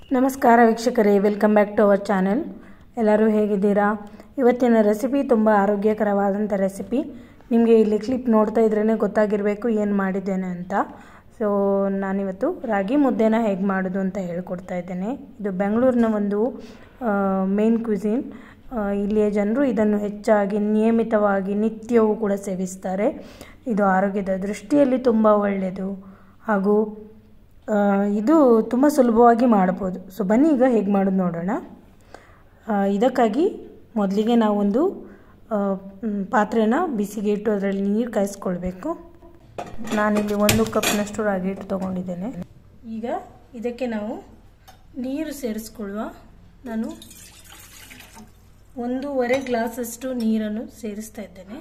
ನಮಸ್ಕಾರ ವೀಕ್ಷಕರೇ welcome back to our channel ಎಲ್ಲರೂ ಹೇಗಿದ್ದೀರಾ ಇವತ್ತಿನ ರೆಸಿಪಿ ತುಂಬ ಆರೋಗ್ಯಕರವಾದಂಥ ರೆಸಿಪಿ ನಿಮಗೆ ಇಲ್ಲಿ ಕ್ಲಿಪ್ ನೋಡ್ತಾ ಇದ್ರೇ ಗೊತ್ತಾಗಿರಬೇಕು ಏನು ಮಾಡಿದ್ದೇನೆ ಅಂತ ಸೊ ನಾನಿವತ್ತು ರಾಗಿ ಮುದ್ದೆನ ಹೇಗೆ ಮಾಡೋದು ಅಂತ ಹೇಳ್ಕೊಡ್ತಾ ಇದ್ದೇನೆ ಇದು ಬೆಂಗಳೂರಿನ ಒಂದು ಮೇನ್ ಕ್ವಿಸಿನ್ ಇಲ್ಲಿಯ ಜನರು ಇದನ್ನು ಹೆಚ್ಚಾಗಿ ನಿಯಮಿತವಾಗಿ ನಿತ್ಯವೂ ಕೂಡ ಸೇವಿಸ್ತಾರೆ ಇದು ಆರೋಗ್ಯದ ದೃಷ್ಟಿಯಲ್ಲಿ ತುಂಬ ಒಳ್ಳೆಯದು ಹಾಗೂ ಆ, ಇದು ತುಂಬ ಸುಲಭವಾಗಿ ಮಾಡ್ಬೋದು ಸೊ ಬನ್ನಿ ಈಗ ಹೇಗೆ ಮಾಡೋದು ನೋಡೋಣ ಆ, ಇದಕ್ಕಾಗಿ ಮೊದಲಿಗೆ ನಾವೊಂದು ಆ, ಮ್, ಪಾತ್ರೆನ ಬಿಸಿಗೆ ಇಟ್ಟು ಅದರಲ್ಲಿ ನೀರು ಕಾಯಿಸ್ಕೊಳ್ಬೇಕು ನಾನಿಲ್ಲಿ ಒಂದು ಕಪ್ನಷ್ಟು ರಾಗಿ ಹಿಟ್ಟು ತೊಗೊಂಡಿದ್ದೇನೆ ಈಗ ಇದಕ್ಕೆ ನಾವು ನೀರು ಸೇರಿಸ್ಕೊಳ್ಳುವ ನಾನು ಒಂದೂವರೆ ಗ್ಲಾಸಷ್ಟು ನೀರನ್ನು ಸೇರಿಸ್ತಾ ಇದ್ದೇನೆ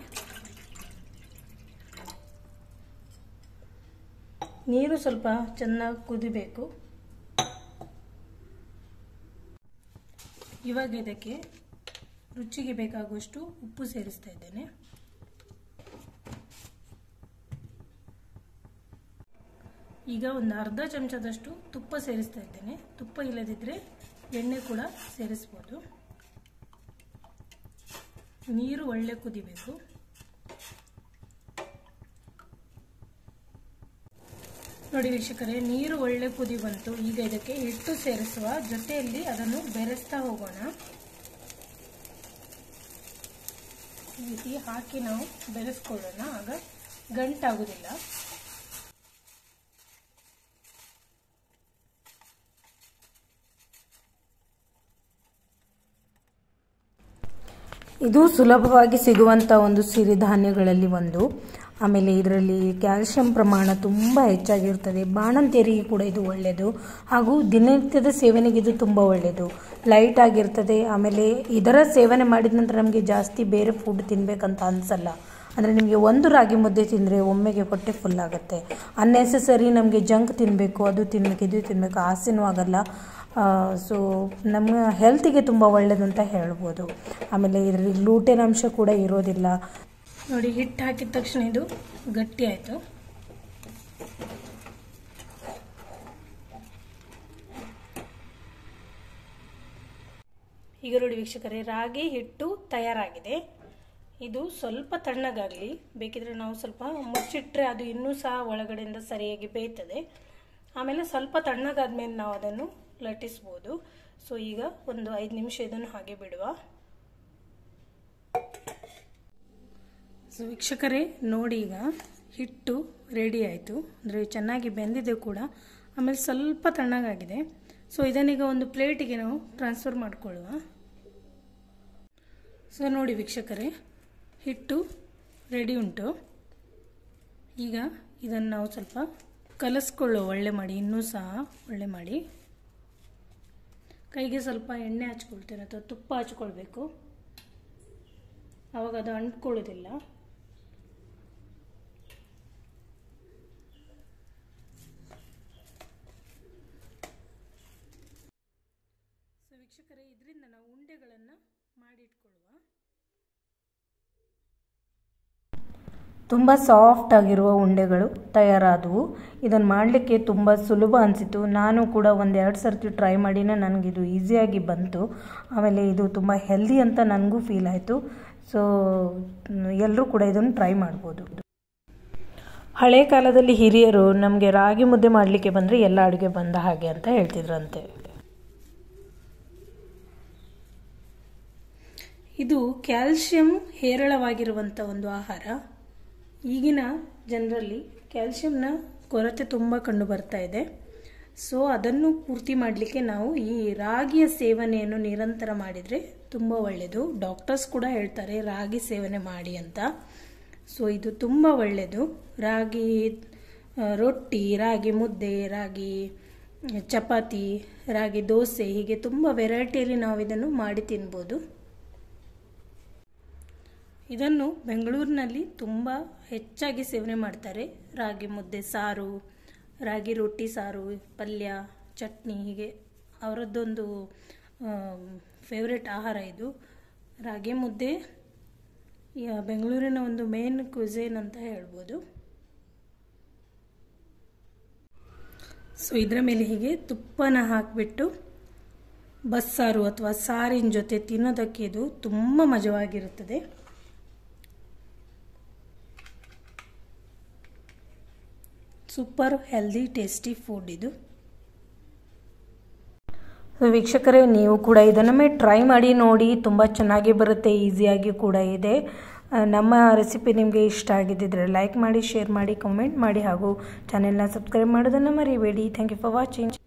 ನೀರು ಸ್ವಲ್ಪ ಚೆನ್ನಾಗಿ ಕುದಿಬೇಕು ಇವಾಗ ಇದಕ್ಕೆ ರುಚಿಗೆ ಬೇಕಾಗುವಷ್ಟು ಉಪ್ಪು ಸೇರಿಸ್ತಾ ಇದ್ದೇನೆ ಈಗ ಒಂದು ಅರ್ಧ ಚಮಚದಷ್ಟು ತುಪ್ಪ ಸೇರಿಸ್ತಾ ಇದ್ದೇನೆ ತುಪ್ಪ ಇಲ್ಲದಿದ್ದರೆ ಎಣ್ಣೆ ಕೂಡ ಸೇರಿಸ್ಬೋದು ನೀರು ಒಳ್ಳೆ ಕುದಿಬೇಕು ನೋಡಿ ವೀಕ್ಷಕರೇ ನೀರು ಒಳ್ಳೆ ಕುದಿ ಬಂತು ಈಗ ಇದಕ್ಕೆ ಹಿಟ್ಟು ಸೇರಿಸುವ ಜೊತೆಯಲ್ಲಿ ಅದನ್ನು ಬೆರೆಸ್ತಾ ಹೋಗೋಣ ಈ ರೀತಿ ಹಾಕಿ ನಾವು ಬೆರೆಸ್ಕೊಳ್ಳೋಣ ಆಗ ಗಂಟಾಗುದಿಲ್ಲ ಇದು ಸುಲಭವಾಗಿ ಸಿಗುವಂಥ ಒಂದು ಸಿರಿಧಾನ್ಯಗಳಲ್ಲಿ ಒಂದು ಆಮೇಲೆ ಇದರಲ್ಲಿ ಕ್ಯಾಲ್ಶಿಯಂ ಪ್ರಮಾಣ ತುಂಬ ಹೆಚ್ಚಾಗಿರ್ತದೆ ಬಾಣಂತಿಯರಿಗೆ ಕೂಡ ಇದು ಒಳ್ಳೆಯದು ಹಾಗೂ ದಿನನಿತ್ಯದ ಸೇವನೆಗೆ ಇದು ತುಂಬ ಒಳ್ಳೆಯದು ಲೈಟ್ ಆಗಿರ್ತದೆ ಆಮೇಲೆ ಇದರ ಸೇವನೆ ಮಾಡಿದ ನಂತರ ನಮಗೆ ಜಾಸ್ತಿ ಬೇರೆ ಫುಡ್ ತಿನ್ನಬೇಕಂತ ಅನಿಸಲ್ಲ ಅಂದರೆ ನಿಮಗೆ ಒಂದು ರಾಗಿ ಮುದ್ದೆ ತಿಂದರೆ ಒಮ್ಮೆಗೆ ಹೊಟ್ಟೆ ಫುಲ್ ಆಗುತ್ತೆ ಅನ್ನೆಸೆಸರಿ ನಮಗೆ ಜಂಕ್ ತಿನ್ನಬೇಕು ಅದು ತಿನ್ನಬೇಕು ಇದು ತಿನ್ನಬೇಕು ಆಸೆನೂ ಆಗಲ್ಲ ಸೊ ನಮ್ಮ ಹೆಲ್ತಿಗೆ ತುಂಬ ಒಳ್ಳೆಯದು ಅಂತ ಹೇಳ್ಬೋದು ಆಮೇಲೆ ಇದರಲ್ಲಿ ಗ್ಲೂಟೆನ್ ಅಂಶ ಕೂಡ ಇರೋದಿಲ್ಲ ನೋಡಿ ಹಿಟ್ಟು ಹಾಕಿದ ತಕ್ಷಣ ಇದು ಗಟ್ಟಿ ಆಯಿತು ಈಗ ನೋಡಿ ವೀಕ್ಷಕರೇ ರಾಗಿ ಹಿಟ್ಟು ತಯಾರಾಗಿದೆ ಇದು ಸ್ವಲ್ಪ ತಣ್ಣಗಾಗಲಿ ಬೇಕಿದ್ರೆ ನಾವು ಸ್ವಲ್ಪ ಮುಚ್ಚಿಟ್ರೆ ಅದು ಇನ್ನೂ ಸಹ ಒಳಗಡೆಯಿಂದ ಸರಿಯಾಗಿ ಬೇಯ್ತದೆ ಆಮೇಲೆ ಸ್ವಲ್ಪ ತಣ್ಣಗಾದ್ಮೇಲೆ ನಾವು ಅದನ್ನು ಲಟ್ಟಿಸ್ಬೋದು ಸೊ ಈಗ ಒಂದು ಐದು ನಿಮಿಷ ಇದನ್ನು ಹಾಗೆ ಬಿಡುವ ಸೊ ವೀಕ್ಷಕರೇ ನೋಡಿ ಈಗ ಹಿಟ್ಟು ರೆಡಿ ಆಯಿತು ಅಂದರೆ ಚೆನ್ನಾಗಿ ಬೆಂದಿದೆ ಕೂಡ ಆಮೇಲೆ ಸ್ವಲ್ಪ ತಣ್ಣಗಾಗಿದೆ ಸೊ ಇದನ್ನೀಗ ಒಂದು ಪ್ಲೇಟಿಗೆ ನಾವು ಟ್ರಾನ್ಸ್ಫರ್ ಮಾಡಿಕೊಳ್ಳುವ ಸೊ ನೋಡಿ ವೀಕ್ಷಕರೇ ಹಿಟ್ಟು ರೆಡಿ ಉಂಟು ಈಗ ಇದನ್ನು ನಾವು ಸ್ವಲ್ಪ ಕಲಸ್ಕೊಳ್ಳೋ ಒಳ್ಳೆ ಮಾಡಿ ಇನ್ನೂ ಸಹ ಒಳ್ಳೆ ಮಾಡಿ ಕೈಗೆ ಸ್ವಲ್ಪ ಎಣ್ಣೆ ಹಚ್ಕೊಳ್ತೇನೆ ಅಥವಾ ತುಪ್ಪ ಹಚ್ಕೊಳ್ಬೇಕು ಆವಾಗ ಅದು ಅಂಟ್ಕೊಳ್ಳೋದಿಲ್ಲ ಸೊ ವೀಕ್ಷಕರೇ ಇದರಿಂದ ನಾವು ಉಂಡೆಗಳನ್ನು ಮಾಡಿಟ್ಕೊಳ್ಳುವ ತುಂಬ ಸಾಫ್ಟ್ ಆಗಿರುವ ಉಂಡೆಗಳು ತಯಾರಾದವು ಇದನ್ನು ಮಾಡಲಿಕ್ಕೆ ತುಂಬ ಸುಲಭ ಅನಿಸಿತು ನಾನು ಕೂಡ ಒಂದು ಎರಡು ಸರ್ತಿ ಟ್ರೈ ಮಾಡಿನೇ ನನಗಿದು ಈಸಿಯಾಗಿ ಬಂತು ಆಮೇಲೆ ಇದು ತುಂಬ ಹೆಲ್ದಿ ಅಂತ ನನಗೂ ಫೀಲ್ ಆಯಿತು ಸೊ ಎಲ್ಲರೂ ಕೂಡ ಇದನ್ನು ಟ್ರೈ ಮಾಡ್ಬೋದು ಹಳೆ ಕಾಲದಲ್ಲಿ ಹಿರಿಯರು ನಮಗೆ ರಾಗಿ ಮುದ್ದೆ ಮಾಡಲಿಕ್ಕೆ ಬಂದರೆ ಎಲ್ಲ ಅಡುಗೆ ಬಂದ ಹಾಗೆ ಅಂತ ಹೇಳ್ತಿದ್ರಂತೆ ಇದು ಕ್ಯಾಲ್ಶಿಯಂ ಹೇರಳವಾಗಿರುವಂಥ ಒಂದು ಆಹಾರ ಈಗಿನ ಜನರಲ್ಲಿ ಕ್ಯಾಲ್ಶಿಯಂನ ಕೊರತೆ ತುಂಬ ಕಂಡು ಬರ್ತಾ ಇದೆ ಸೊ ಅದನ್ನು ಪೂರ್ತಿ ಮಾಡಲಿಕ್ಕೆ ನಾವು ಈ ರಾಗಿಯ ಸೇವನೆಯನ್ನು ನಿರಂತರ ಮಾಡಿದರೆ ತುಂಬ ಒಳ್ಳೆಯದು ಡಾಕ್ಟರ್ಸ್ ಕೂಡ ಹೇಳ್ತಾರೆ ರಾಗಿ ಸೇವನೆ ಮಾಡಿ ಅಂತ ಸೊ ಇದು ತುಂಬ ಒಳ್ಳೆಯದು ರಾಗಿ ರೊಟ್ಟಿ ರಾಗಿ ಮುದ್ದೆ ರಾಗಿ ಚಪಾತಿ ರಾಗಿ ದೋಸೆ ಹೀಗೆ ತುಂಬ ವೆರೈಟಿಯಲ್ಲಿ ನಾವು ಇದನ್ನು ಮಾಡಿ ತಿನ್ಬೋದು ಇದನ್ನು ಬೆಂಗಳೂರಿನಲ್ಲಿ ತುಂಬ ಹೆಚ್ಚಾಗಿ ಸೇವನೆ ಮಾಡ್ತಾರೆ ರಾಗಿ ಮುದ್ದೆ ಸಾರು ರಾಗಿ ರೊಟ್ಟಿ ಸಾರು ಪಲ್ಯ ಚಟ್ನಿ ಹೀಗೆ ಅವರದ್ದೊಂದು ಫೇವ್ರೆಟ್ ಆಹಾರ ಇದು ರಾಗಿ ಮುದ್ದೆ ಬೆಂಗಳೂರಿನ ಒಂದು ಮೇನ್ ಕ್ವಿಸೇನ್ ಅಂತ ಹೇಳ್ಬೋದು ಸೊ ಇದರ ಮೇಲೆ ಹೀಗೆ ತುಪ್ಪನ ಹಾಕಿಬಿಟ್ಟು ಬಸ್ಸಾರು ಅಥವಾ ಸಾರಿನ ಜೊತೆ ತಿನ್ನೋದಕ್ಕೆ ಇದು ತುಂಬ ಮಜವಾಗಿರುತ್ತದೆ ಸೂಪರ್ ಹೆಲ್ದಿ ಟೇಸ್ಟಿ ಫುಡ್ ಇದು ಸೊ ವೀಕ್ಷಕರೇ ನೀವು ಕೂಡ ಇದನ್ನೊಮ್ಮೆ ಟ್ರೈ ಮಾಡಿ ನೋಡಿ ತುಂಬ ಚೆನ್ನಾಗಿ ಬರುತ್ತೆ ಈಸಿಯಾಗಿ ಕೂಡ ಇದೆ ನಮ್ಮ ರೆಸಿಪಿ ನಿಮಗೆ ಇಷ್ಟ ಆಗಿದ್ದಿದ್ರೆ ಲೈಕ್ ಮಾಡಿ ಶೇರ್ ಮಾಡಿ ಕಮೆಂಟ್ ಮಾಡಿ ಹಾಗೂ ಚಾನೆಲ್ನ ಸಬ್ಸ್ಕ್ರೈಬ್ ಮಾಡೋದನ್ನು ಮರಿಬೇಡಿ ಥ್ಯಾಂಕ್ ಯು ಫಾರ್ ವಾಚಿಂಗ್